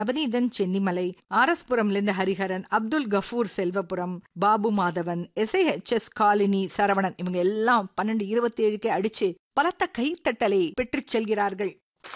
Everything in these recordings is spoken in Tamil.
நவநீதன் சென்னிமலை ஆர்எஸ்புரம்ல இருந்து ஹரிஹரன் அப்துல் கஃபூர் செல்வபுரம் பாபு மாதவன் எஸ்ஐஹெச்எஸ் காலினி சரவணன் இவங்க எல்லாம் பன்னெண்டு இருபத்தி ஏழுக்கே அடிச்சு பலத்த கைத்தட்டலை பெற்றுச் செல்கிறார்கள்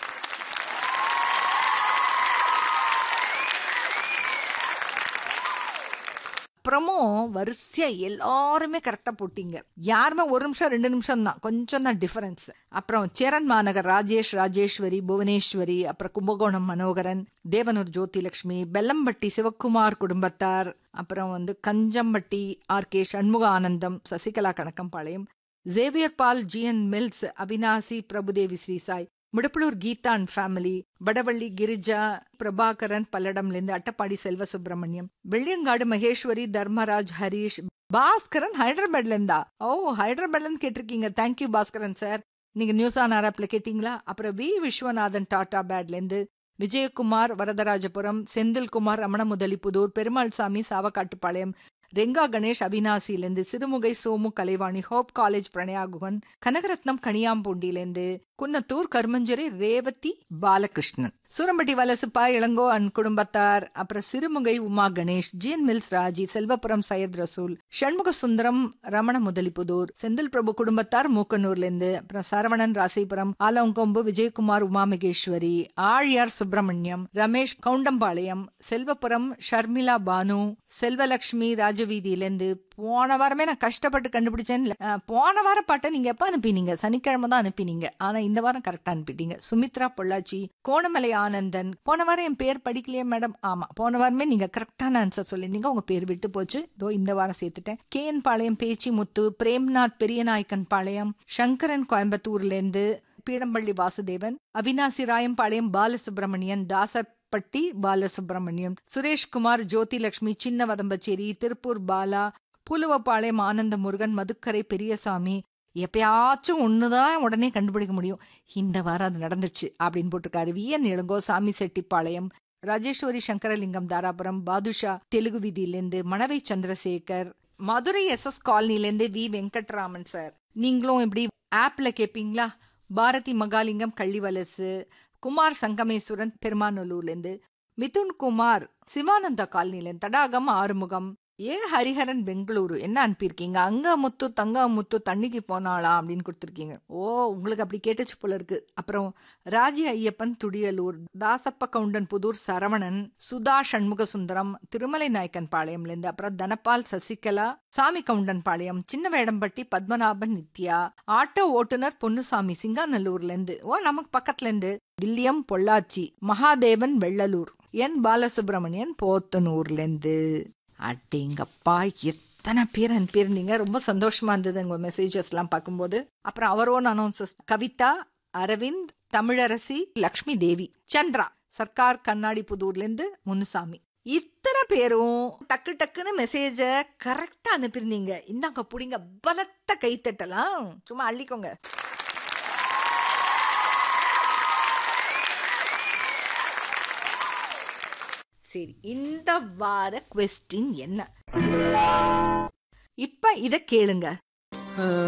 அப்புறமும் வரிசையா எல்லாருமே கரெக்டா போட்டீங்க யாருமே ஒரு நிமிஷம் ரெண்டு நிமிஷம் தான் கொஞ்சம் தான் டிஃபரன்ஸ் அப்புறம் சேரன் மாநகர் ராஜேஷ் ராஜேஸ்வரி புவனேஸ்வரி அப்புறம் கும்பகோணம் மனோகரன் தேவனூர் ஜோதிலட்சுமி பெல்லம்பட்டி சிவக்குமார் குடும்பத்தார் அப்புறம் வந்து Kanjampatti R K Shanmuga Anandam Sasikala Kanakampalayam Xavier Paul GN mills Avinashi Prabhudevi Sri Sai Mudapulur Geetha and family Vadavalli Girija Prabhakaran பல்லடம்லேருந்து அட்டப்பாடி செல்வ சுப்பிரமணியம் வெள்ளியங்காடு மகேஸ்வரி தர்மராஜ் ஹரீஷ் பாஸ்கரன் ஹைதராபாத்ல இருந்தா ஓ ஹைதராபாத்ல இருந்து கேட்டிருக்கீங்க தேங்க்யூ பாஸ்கரன் சார் நீங்க நியூஸ் ஆன் ஆராப்ல கேட்டீங்களா அப்புறம் வி விஸ்வநாதன் டாடா பேட்ல இருந்து விஜயகுமார் வரதராஜபுரம் செந்தில்குமார் ரமண முதலிப்புதூர் பெருமாள் சாமி சாவக்காட்டுப்பாளையம் ரெங்கா கணேஷ் அவினாசியிலேருந்து சிறுமுகை சோமு கலைவாணி ஹோப் காலேஜ் பிரணயாகுகன் கனகரத்னம் கனியாம்பூண்டியிலேருந்து குன்னத்தூர் கருமஞ்சேரி ரேவதி பாலகிருஷ்ணன் சூரம்பட்டி வலசுப்பா இளங்கோ அண்ட் குடும்பத்தார் அப்புறம் சிறுமுகை உமா கணேஷ் ஜிஎன் மில்ஸ் ராஜி செல்வபுரம் சையத் ரசூல் சண்முக சுந்தரம் ரமண முதலிப்புதூர் செந்தில் பிரபு குடும்பத்தார் மூக்கனூர்லேருந்து அப்புறம் சரவணன் ராசிபுரம் ஆலங்கொம்பு விஜயகுமார் உமா மகேஸ்வரி ஆழியார் சுப்பிரமணியம் ரமேஷ் கவுண்டம்பாளையம் செல்வபுரம் ஷர்மிளா பானு செல்வலட்சுமி ராஜவீதியிலேருந்து போன வாரமே நான் கஷ்டப்பட்டு கண்டுபிடிச்சேன் போன வார பாட்டை நீங்க எப்ப அனுப்பினீங்க சனிக்கிழமை தான் அனுப்பினீங்க ஆனா இந்த வாரம் கரெக்டா அனுப்பிட்டீங்க சுமித்ரா பொள்ளாச்சி கோணமலை ஆனந்தன் போன வாரம் என் பேர் படிக்கலையே மேடம் ஆமா போன வாரமே நீங்க கரெக்டான ஆன்சர் சொல்லியிருந்தீங்க உங்க பேர் விட்டு போச்சு இதோ இந்த வாரம் சேர்த்துட்டேன் கேஎன் பாளையம் பேச்சி முத்து பிரேம்நாத் பெரியநாயக்கன் பாளையம் சங்கரன் கோயம்புத்தூர்ல இருந்து பீடம்பள்ளி வாசுதேவன் அவினாசி ராயம்பாளையம் பாலசுப்ரமணியன் தாசர் பட்டி பாலசுப்ரமணியம் சுரேஷ்குமார் ஜோதிலட்சுமி சின்ன வதம்பச்சேரி திருப்பூர் பாலா பூலுவப்பாளையம் ஆனந்த முருகன் மதுக்கரை பெரியசாமி எப்பயாச்சும் ஒண்ணுதான் உடனே கண்டுபிடிக்க முடியும் இந்த வாரம் அது நடந்துச்சு அப்படின்னு போட்டிருக்காரு விஎன் இளங்கோ சாமி செட்டிப்பாளையம் ராஜேஸ்வரி சங்கரலிங்கம் தாராபுரம் பாதுஷா தெலுங்கு வீதியிலேருந்து மணவை சந்திரசேகர் மதுரை எஸ் எஸ் காலனிலேருந்து வி வெங்கட்ராமன் சார் நீங்களும் இப்படி ஆப்ல கேட்பீங்களா பாரதி மகாலிங்கம் கள்ளிவலசு குமார் சங்கமேஸ்வரன் பெருமாநல்லூர்லேருந்து மிதுன் குமார் சிவானந்தா காலனிலேருந்து தடாகம் ஆறுமுகம் ஏ ஹரிஹரன் பெங்களூரு என்ன அனுப்பியிருக்கீங்க அங்க முத்து தங்க முத்து தண்ணிக்கு போனாளா அப்படின்னு கொடுத்துருக்கீங்க ஓ உங்களுக்கு அப்படி கேட்டுச்சு போல இருக்கு அப்புறம் ராஜி ஐயப்பன் துடியலூர் தாசப்ப கவுண்டன் புதூர் சரவணன் சுதா சண்முக சுந்தரம் திருமலை நாயக்கன் பாளையம்ல இருந்து அப்புறம் தனபால் சசிகலா சாமி கவுண்டன் பாளையம் சின்ன வேடம்பட்டி பத்மநாபன் நித்யா ஆட்டோ ஓட்டுநர் பொன்னுசாமி சிங்காநல்லூர்ல இருந்து ஓ நமக்கு பக்கத்துல இருந்து வில்லியம் பொள்ளாச்சி மகாதேவன் வெள்ளலூர் என் பாலசுப்ரமணியன் போத்தனூர்ல இருந்து அட்டிங்கப்பா எத்தனை பேர் அனுப்பியிருந்தீங்க ரொம்ப சந்தோஷமா இருந்தது உங்க மெசேஜஸ் எல்லாம் பார்க்கும்போது அப்புறம் அவரோன் அனௌன்சஸ் கவிதா அரவிந்த் தமிழரசி லக்ஷ்மி தேவி சந்திரா சர்க்கார் கண்ணாடி புதூர்ல இருந்து முனுசாமி இத்தனை பேரும் டக்கு டக்குன்னு மெசேஜ கரெக்டா அனுப்பியிருந்தீங்க இந்தாங்க புடிங்க பலத்த கைத்தட்டலாம் சும்மா அள்ளிக்கோங்க சரி இந்த வார கொஸ்டின் என்ன இப்ப இத கேளுங்க